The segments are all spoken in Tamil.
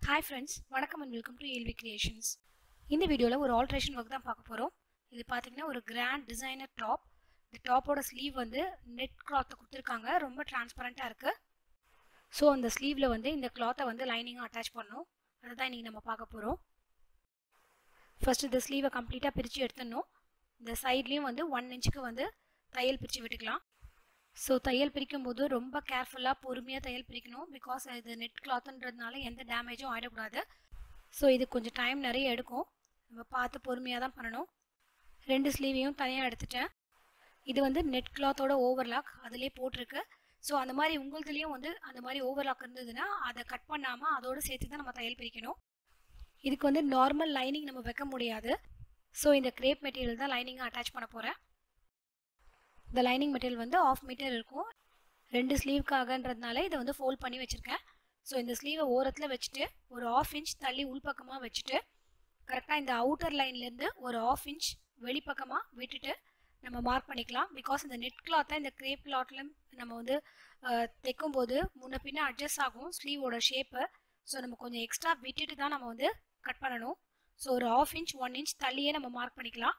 ஹாய் ஃப்ரெண்ட்ஸ் வணக்கம் and welcome to LV creations இந்த வீடியோவில் ஒரு ஆல்ட்ரேஷன் ஒர்க் தான் பார்க்க போகிறோம் இது பார்த்தீங்கன்னா ஒரு கிராண்ட் டிசைனர் டாப் இந்த டாப்போட ஸ்லீவ் வந்து நெட் கிளாத்தை கொடுத்துருக்காங்க ரொம்ப டிரான்ஸ்பரண்ட்டாக இருக்குது ஸோ அந்த ஸ்லீவில் வந்து இந்த கிளாத்தை வந்து லைனிங்காக அட்டாச் பண்ணணும் அதை தான் இன்றைக்கி நம்ம பார்க்க போகிறோம் ஃபர்ஸ்ட் இந்த ஸ்லீவை கம்ப்ளீட்டாக பிரித்து எடுத்துடணும் இந்த சைட்லேயும் வந்து ஒன் இன்ச்சுக்கு வந்து தையல் பிரித்து விட்டுக்கலாம் ஸோ தையல் பிரிக்கும் போது ரொம்ப கேர்ஃபுல்லாக பொறுமையாக தையல் பிரிக்கணும் பிகாஸ் இது நெட் கிளாத்துன்றதுனால எந்த டேமேஜும் ஆகிடக்கூடாது ஸோ இது கொஞ்சம் டைம் நிறைய எடுக்கும் நம்ம பார்த்து பொறுமையாக தான் பண்ணணும் ரெண்டு ஸ்லீவையும் தனியாக எடுத்துட்டேன் இது வந்து நெட் கிளாத்தோட ஓவர்லாக் அதிலே போட்டிருக்கு ஸோ அந்த மாதிரி உங்களுதுலேயும் வந்து அந்த மாதிரி ஓவர்லாக் இருந்ததுன்னா அதை கட் பண்ணாமல் அதோடு சேர்த்து தான் நம்ம தையல் பிரிக்கணும் இதுக்கு வந்து நார்மல் லைனிங் நம்ம வைக்க முடியாது ஸோ இந்த கிரேப் மெட்டீரியல் தான் லைனிங்காக அட்டாச் பண்ண போகிறேன் இந்த லைனிங் மெட்டீரியல் வந்து ஆஃப் மீட்டர் இருக்கும் ரெண்டு ஸ்லீவ்க்காகன்றதுனால இதை வந்து ஃபோல்ட் பண்ணி வச்சுருக்கேன் ஸோ இந்த ஸ்லீவை ஓரத்தில் வச்சுட்டு ஒரு ஆஃப் இன்ச் தள்ளி உள்பக்கமாக வச்சுட்டு கரெக்டாக இந்த அவுட்டர் லைன்லேருந்து ஒரு ஆஃப் இன்ச் வெளிப்பக்கமாக விட்டுட்டு நம்ம மார்க் பண்ணிக்கலாம் பிகாஸ் இந்த நெட் கிளாத்தை இந்த கிரேப் கிளாத்தில் நம்ம வந்து தைக்கும் போது முன்ன பின்ன அட்ஜஸ்ட் ஆகும் ஸ்லீவோட ஷேப்பு ஸோ நம்ம கொஞ்சம் எக்ஸ்ட்ரா விட்டுட்டு தான் நம்ம வந்து கட் பண்ணணும் ஸோ ஒரு ஆஃப் இன்ச் ஒன் இன்ச் தள்ளியே நம்ம மார்க் பண்ணிக்கலாம்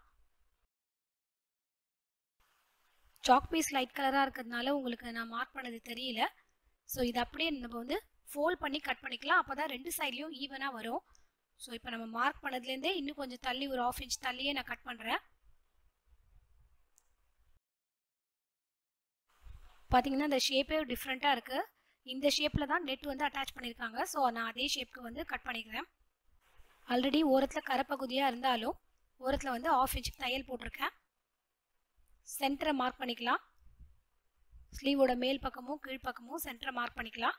சாக் பீஸ் லைட் கலராக இருக்கிறதுனால உங்களுக்கு நான் மார்க் பண்ணது தெரியல ஸோ இது அப்படியே நம்ம வந்து ஃபோல்ட் பண்ணி கட் பண்ணிக்கலாம் அப்போ தான் ரெண்டு சைட்லேயும் ஈவனாக வரும் ஸோ இப்போ நம்ம மார்க் பண்ணதுலேருந்தே இன்னும் கொஞ்சம் தள்ளி ஒரு ஆஃப் இன்ச் தள்ளியே நான் கட் பண்ணுறேன் பார்த்தீங்கன்னா இந்த ஷேப்பே டிஃப்ரெண்ட்டாக இருக்குது இந்த ஷேப்பில் தான் நெட் வந்து அட்டாச் பண்ணியிருக்காங்க ஸோ நான் அதே ஷேப்புக்கு வந்து கட் பண்ணிக்கிறேன் ஆல்ரெடி ஓரத்தில் கரப்பகுதியாக இருந்தாலும் ஓரத்தில் வந்து ஆஃப் இன்ச்சுக்கு தையல் போட்டிருக்கேன் சென்டரை மார்க் பண்ணிக்கலாம் ஸ்லீவோட மேல் பக்கமும் கீழ்ப்பக்கமும் சென்டரை மார்க் பண்ணிக்கலாம்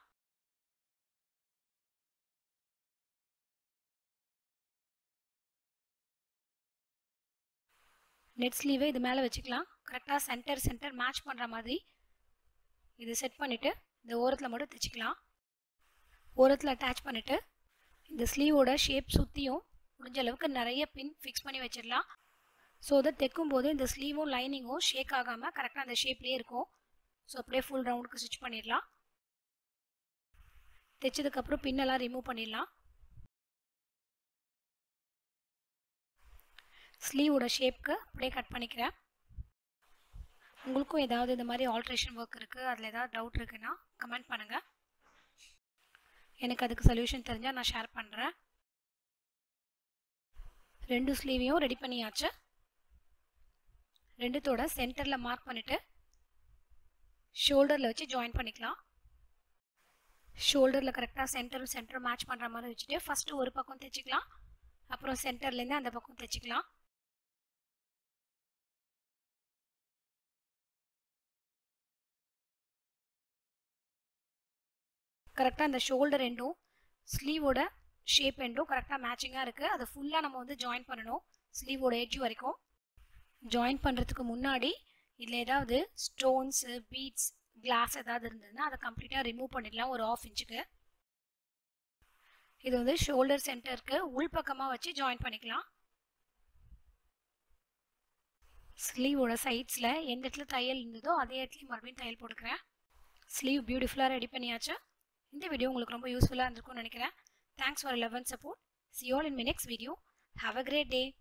நெட் ஸ்லீவை இது மேலே வச்சுக்கலாம் கரெக்டாக சென்டர் சென்டர் மேட்ச் பண்ணுற மாதிரி இது செட் பண்ணிவிட்டு இந்த ஓரத்தில் மட்டும் தைச்சிக்கலாம் ஓரத்தில் அட்டாச் பண்ணிவிட்டு இந்த ஸ்லீவோட ஷேப் சுற்றியும் முடிஞ்ச அளவுக்கு நிறைய பின் ஃபிக்ஸ் பண்ணி வச்சிடலாம் ஸோ அதை தைக்கும் போது இந்த ஸ்லீவும் லைனிங்கும் ஷேக் ஆகாமல் கரெக்டாக அந்த ஷேப்லேயே இருக்கும் ஸோ அப்படியே ஃபுல் ரவுண்டுக்கு ஸ்டிச் பண்ணிடலாம் தைச்சதுக்கப்புறம் பின்னெல்லாம் ரிமூவ் பண்ணிடலாம் ஸ்லீவோட ஷேப்க்கு அப்படியே கட் பண்ணிக்கிறேன் உங்களுக்கும் ஏதாவது இந்த மாதிரி ஆல்ட்ரேஷன் ஒர்க் இருக்குது அதில் ஏதாவது டவுட் இருக்குன்னா கமெண்ட் பண்ணுங்கள் எனக்கு அதுக்கு சொல்யூஷன் தெரிஞ்சால் நான் ஷேர் பண்ணுறேன் ரெண்டு ஸ்லீவையும் ரெடி பண்ணியாச்சு ரெண்டுத்தோட சென்டரில் மார்க் பண்ணிவிட்டு ஷோல்டரில் வச்சு ஜாயின் பண்ணிக்கலாம் ஷோல்டரில் கரெக்டாக சென்டரும் சென்டரும் மேட்ச் பண்ணுற மாதிரி வச்சுட்டு ஃபஸ்ட்டு ஒரு பக்கம் தைச்சிக்கலாம் அப்புறம் சென்டர்லேருந்து அந்த பக்கம் தைச்சிக்கலாம் கரெக்டாக அந்த ஷோல்டர் எண்டும் ஸ்லீவோட ஷேப் எண்டும் கரெக்டாக மேட்சிங்காக இருக்குது அதை ஃபுல்லாக நம்ம வந்து ஜாயின் பண்ணணும் ஸ்லீவோட எட்ஜ் வரைக்கும் ஜாயின் பண்ணுறதுக்கு முன்னாடி இதில் ஏதாவது ஸ்டோன்ஸு பீட்ஸ் கிளாஸ் ஏதாவது இருந்ததுன்னா அதை கம்ப்ளீட்டாக ரிமூவ் பண்ணிடலாம் ஒரு ஆஃப் இன்ச்சுக்கு இது வந்து ஷோல்டர் சென்டருக்கு உள்பக்கமாக வச்சு ஜாயின் பண்ணிக்கலாம் ஸ்லீவோட சைட்ஸில் எந்த இடத்துல தையல் இருந்ததோ அதே இடத்துலையும் மறுபடியும் தையல் போட்டுக்கிறேன் ஸ்லீவ் பியூட்டிஃபுல்லாக ரெடி பண்ணியாச்சு இந்த வீடியோ உங்களுக்கு ரொம்ப யூஸ்ஃபுல்லாக இருந்திருக்கும்னு நினைக்கிறேன் thanks for love and support see all in my next video have a great day